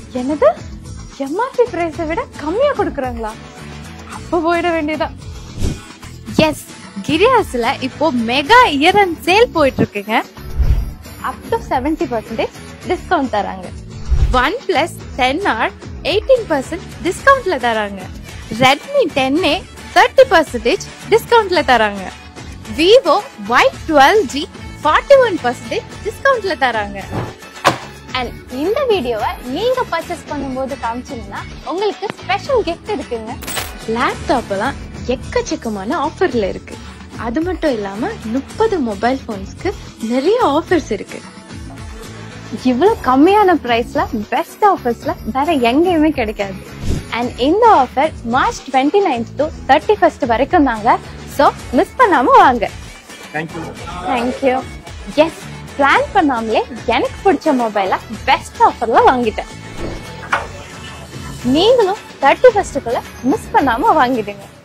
என்னது எம்ஆர்பி பிரைஸை விட கம்மியா கொடுக்குறாங்களா அப்ப போயிட வேண்டியதா எஸ் கிரியாஸ்ல இப்போ மெகா இயர் அண்ட் சேல் போயிட்டு இருக்குங்க up to seventy percentage discount தராங்க OnePlus ten R eighteen percent டிஸ்கவுண்ட்ல தராங்க Redmi ten A thirty percentage டிஸ்கவுண்ட்ல தராங்க Vivo Y twelve G forty one percentage டிஸ்கவுண்ட்ல தராங்க அண்ட் இந்த வீடியோவை நீங்க பர்ச்சேஸ் பண்ணும்போது காமிச்சீங்கன்னா உங்களுக்கு ஸ்பெஷல் கிஃப்ட் இருக்குங்க லேப்டாப் எல்லாம் எக்கச்சக்கமான ஆஃபர்ல இருக்கு அது மட்டும் இல்லாம முப்பது மொபைல் போன்ஸ்க்கு நிறைய ஆஃபர்ஸ் இருக்கு இவ்வளவு கம்மியான பிரைஸ்ல பெஸ்ட் ஆஃபர்ஸ்ல வேற எங்கேயுமே கிடைக்காது அண்ட் இந்த offer March twenty ninth to thirty first வரைக்கும் தாங்க ஸோ மிஸ் பண்ணாம வாங்க தேங்க்யூ தேங்க்யூ எஸ் பிளான் பண்ணாமலே எனக்கு பிடிச்ச மொபைல பெஸ்ட் ஆஃபர்ல வாங்கிட்டேன் நீங்களும் தேர்ட்டி ஃபர்ஸ்ட்டுக்குள்ள மிஸ் பண்ணாம வாங்கிடுங்க